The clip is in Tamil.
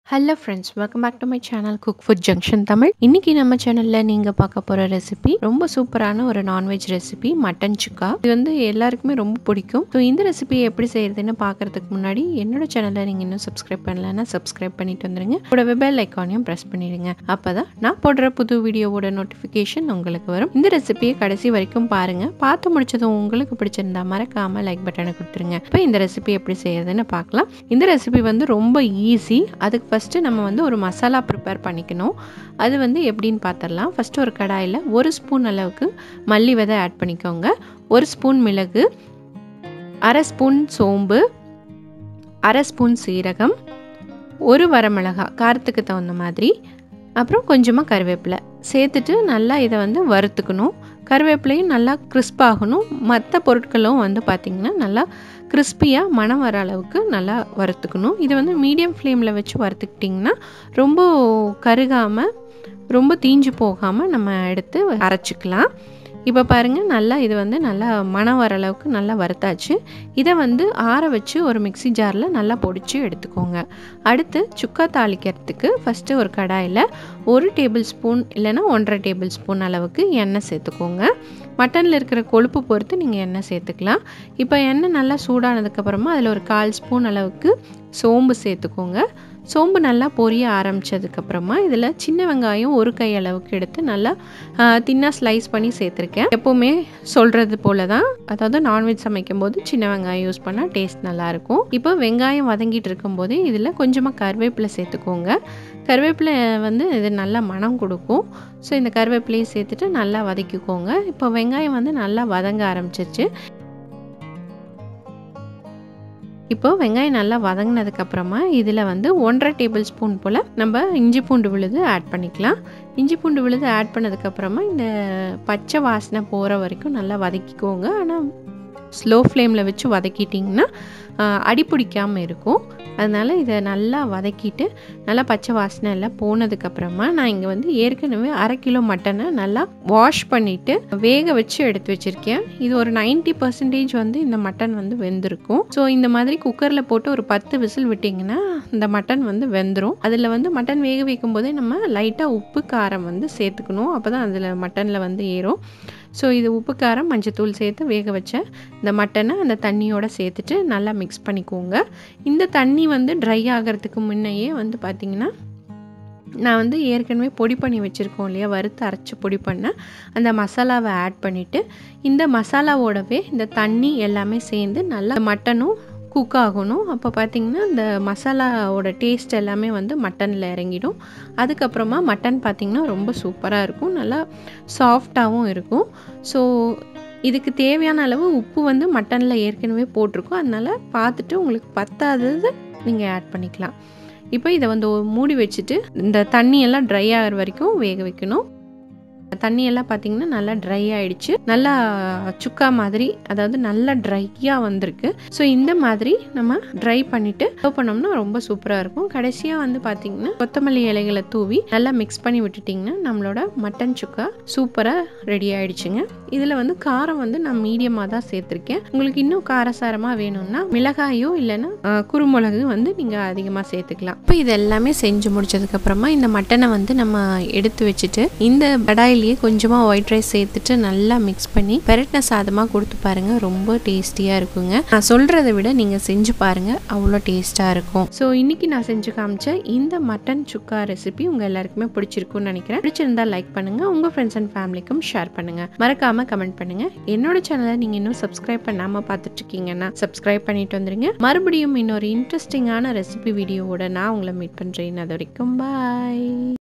hello friends welcome back to my channel cook food junction Tamil இன்னைக்கு நம்ம சேனலில் நீங்கள் பார்க்க போகிற ரெசிபி ரொம்ப சூப்பரான ஒரு நான்வெஜ் ரெசிபி மட்டன் சுக்கா இது வந்து எல்லாருக்குமே ரொம்ப பிடிக்கும் ஸோ இந்த ரெசிபியை எப்படி செய்யறதுன்னு பார்க்கறதுக்கு முன்னாடி என்னோட சேனலை நீங்கள் இன்னும் சப்ஸ்கிரைப் பண்ணலன்னா சப்ஸ்கிரைப் பண்ணிட்டு வந்துருங்க கூடவே பெல் ஐக்கானையும் ப்ரெஸ் பண்ணிடுங்க அப்போ தான் நான் போடுற புது வீடியோவோட நோட்டிஃபிகேஷன் உங்களுக்கு வரும் இந்த ரெசிபியை கடைசி வரைக்கும் பாருங்கள் பார்த்து முடிச்சதும் உங்களுக்கு பிடிச்சிருந்தா மறக்காமல் லைக் பட்டனை கொடுத்துருங்க இப்போ இந்த ரெசிபி எப்படி செய்யறதுன்னு பார்க்கலாம் இந்த ரெசிபி வந்து ரொம்ப ஈஸி அதுக்கு ஃபஸ்ட்டு நம்ம வந்து ஒரு மசாலா ப்ரிப்பேர் பண்ணிக்கணும் அது வந்து எப்படின்னு பார்த்துடலாம் ஃபஸ்ட்டு ஒரு கடாயில் ஒரு ஸ்பூன் அளவுக்கு மல்லி விதை ஆட் பண்ணிக்கோங்க ஒரு ஸ்பூன் மிளகு அரை ஸ்பூன் சோம்பு அரை ஸ்பூன் சீரகம் ஒரு வரமிளகா காரத்துக்கு தகுந்த மாதிரி அப்புறம் கொஞ்சமாக கருவேப்பிலை சேர்த்துட்டு நல்லா இதை வந்து வறுத்துக்கணும் கருவேப்பிலையும் நல்லா கிறிஸ்பாகணும் மற்ற பொருட்களும் வந்து பார்த்திங்கன்னா நல்லா கிறிஸ்பியாக மனம் வர அளவுக்கு நல்லா வறுத்துக்கணும் இது வந்து மீடியம் ஃப்ளேமில் வச்சு வறுத்துக்கிட்டிங்கன்னா ரொம்ப கருகாமல் ரொம்ப தீஞ்சு போகாமல் நம்ம எடுத்து அரைச்சிக்கலாம் இப்போ பாருங்கள் நல்லா இது வந்து நல்லா மனம் வர அளவுக்கு நல்லா வறுத்தாச்சு இதை வந்து ஆற வச்சு ஒரு மிக்சி ஜாரில் நல்லா பொடிச்சு எடுத்துக்கோங்க அடுத்து சுக்கா தாளிக்கிறதுக்கு ஃபஸ்ட்டு ஒரு கடாயில் ஒரு டேபிள் ஸ்பூன் இல்லைன்னா ஒன்றரை டேபிள் ஸ்பூன் அளவுக்கு எண்ணெய் சேர்த்துக்கோங்க மட்டனில் இருக்கிற கொழுப்பு பொறுத்து நீங்கள் எண்ணெய் சேர்த்துக்கலாம் இப்போ எண்ணெய் நல்லா சூடானதுக்கப்புறமா அதில் ஒரு கால் ஸ்பூன் அளவுக்கு சோம்பு சேர்த்துக்கோங்க சோம்பு நல்லா பொரிய ஆரம்பித்ததுக்கப்புறமா இதில் சின்ன வெங்காயம் ஒரு கை அளவுக்கு எடுத்து நல்லா தின்னாக ஸ்லைஸ் பண்ணி சேர்த்துருக்கேன் எப்போவுமே சொல்கிறது போல தான் அதாவது நான்வெஜ் சமைக்கும் போது சின்ன வெங்காயம் யூஸ் பண்ணால் டேஸ்ட் நல்லாயிருக்கும் இப்போ வெங்காயம் வதங்கிட்டு இருக்கும்போது இதில் கொஞ்சமாக கருவேப்பிலை சேர்த்துக்கோங்க கருவேப்பிலை வந்து இது நல்லா மனம் கொடுக்கும் ஸோ இந்த கருவேப்பிலையை சேர்த்துட்டு நல்லா வதக்கிக்கோங்க இப்போ வெங்காயம் வந்து நல்லா வதங்க ஆரம்பிச்சிருச்சு இப்போ வெங்காயம் நல்லா வதங்கினதுக்கப்புறமா இதில் வந்து ஒன்றரை டேபிள் ஸ்பூன் போல் நம்ம இஞ்சி பூண்டு விழுது ஆட் பண்ணிக்கலாம் இஞ்சி பூண்டு விழுது ஆட் பண்ணதுக்கப்புறமா இந்த பச்சை வாசனை போகிற வரைக்கும் நல்லா வதக்கிக்கோங்க ஆனால் ஸ்லோ ஃப்ளேமில் வச்சு வதக்கிட்டிங்கன்னா அடி பிடிக்காமல் இருக்கும் அதனால் இதை நல்லா வதக்கிட்டு நல்லா பச்சை வாசனை எல்லாம் போனதுக்கப்புறமா நான் இங்கே வந்து ஏற்கனவே அரை கிலோ மட்டனை நல்லா வாஷ் பண்ணிவிட்டு வேக வச்சு எடுத்து வச்சுருக்கேன் இது ஒரு நைன்ட்டி பர்சன்டேஜ் வந்து இந்த மட்டன் வந்து வெந்திருக்கும் ஸோ இந்த மாதிரி குக்கரில் போட்டு ஒரு பத்து விசில் விட்டிங்கன்னா இந்த மட்டன் வந்து வெந்துடும் அதில் வந்து மட்டன் வேக வைக்கும் போதே நம்ம லைட்டாக உப்பு காரம் வந்து சேர்த்துக்கணும் அப்போ தான் அதில் மட்டனில் வந்து ஏறும் ஸோ இது உப்பு காரம் மஞ்சத்தூள் சேர்த்து வேக வச்ச இந்த மட்டனை அந்த தண்ணியோடு சேர்த்துட்டு நல்லா மிக்ஸ் பண்ணிக்கோங்க இந்த தண்ணி வந்து ட்ரை ஆகிறதுக்கு முன்னையே வந்து பார்த்திங்கன்னா நான் வந்து ஏற்கனவே பொடி பண்ணி வச்சுருக்கோம் இல்லையா வறுத்து அரைச்சி பொடி பண்ண அந்த மசாலாவை ஆட் பண்ணிவிட்டு இந்த மசாலாவோடவே இந்த தண்ணி எல்லாமே சேர்ந்து நல்லா மட்டனும் குக் ஆகணும் அப்போ பார்த்திங்கன்னா இந்த மசாலாவோட டேஸ்ட் எல்லாமே வந்து மட்டனில் இறங்கிடும் அதுக்கப்புறமா மட்டன் பார்த்திங்கன்னா ரொம்ப சூப்பராக இருக்கும் நல்லா சாஃப்டாகவும் இருக்கும் ஸோ இதுக்கு தேவையான அளவு உப்பு வந்து மட்டனில் ஏற்கனவே போட்டிருக்கோம் அதனால் பார்த்துட்டு உங்களுக்கு பத்தாதது நீங்கள் ஆட் பண்ணிக்கலாம் இப்போ இதை வந்து மூடி வச்சுட்டு இந்த தண்ணியெல்லாம் ட்ரை ஆகிற வரைக்கும் வேக வைக்கணும் தண்ணியெல்லாம் பார்த்திங்கன்னா நல்லா ட்ரை ஆகிடுச்சு நல்லா சுக்கா மாதிரி அதாவது நல்லா ட்ரையாக வந்திருக்கு ஸோ இந்த மாதிரி நம்ம ட்ரை பண்ணிவிட்டு சர்வ் பண்ணோம்னா ரொம்ப சூப்பராக இருக்கும் கடைசியாக வந்து பார்த்திங்கன்னா கொத்தமல்லி இலைகளை தூவி நல்லா மிக்ஸ் பண்ணி விட்டுட்டிங்கன்னா நம்மளோட மட்டன் சுக்கா சூப்பராக ரெடி ஆகிடுச்சுங்க இதில் வந்து காரம் வந்து நான் மீடியமாக தான் சேர்த்துருக்கேன் உங்களுக்கு இன்னும் காரசாரமாக வேணும்னா மிளகாயோ இல்லைன்னா குருமிளகு வந்து நீங்கள் அதிகமாக சேர்த்துக்கலாம் இப்போ இது எல்லாமே செஞ்சு முடிச்சதுக்கப்புறமா இந்த மட்டனை வந்து நம்ம எடுத்து வச்சுட்டு இந்த கடாயில் அதுலேயே கொஞ்சமாக ஒயிட் ரைஸ் சேர்த்துட்டு நல்லா மிக்ஸ் பண்ணி பெரட்டின சாதமாக கொடுத்து பாருங்கள் ரொம்ப டேஸ்டியாக இருக்குங்க நான் சொல்கிறத விட நீங்கள் செஞ்சு பாருங்கள் அவ்வளோ டேஸ்ட்டாக இருக்கும் ஸோ இன்றைக்கி நான் செஞ்சு காமிச்ச இந்த மட்டன் சுக்கா ரெசிபி உங்கள் எல்லாருக்குமே பிடிச்சிருக்கும்னு நினைக்கிறேன் பிடிச்சிருந்தா லைக் பண்ணுங்கள் உங்கள் ஃப்ரெண்ட்ஸ் அண்ட் ஃபேமிலிக்கும் ஷேர் பண்ணுங்கள் மறக்காமல் கமெண்ட் பண்ணுங்கள் என்னோட சேனலை நீங்கள் இன்னும் சப்ஸ்கிரைப் பண்ணாமல் பார்த்துட்டு இருக்கீங்கன்னா சப்ஸ்கிரைப் பண்ணிட்டு வந்துருங்க மறுபடியும் இன்னொரு இன்ட்ரெஸ்டிங்கான ரெசிபி வீடியோவோட நான் உங்களை மீட் பண்ணுறேன் அது வரைக்கும் பாய்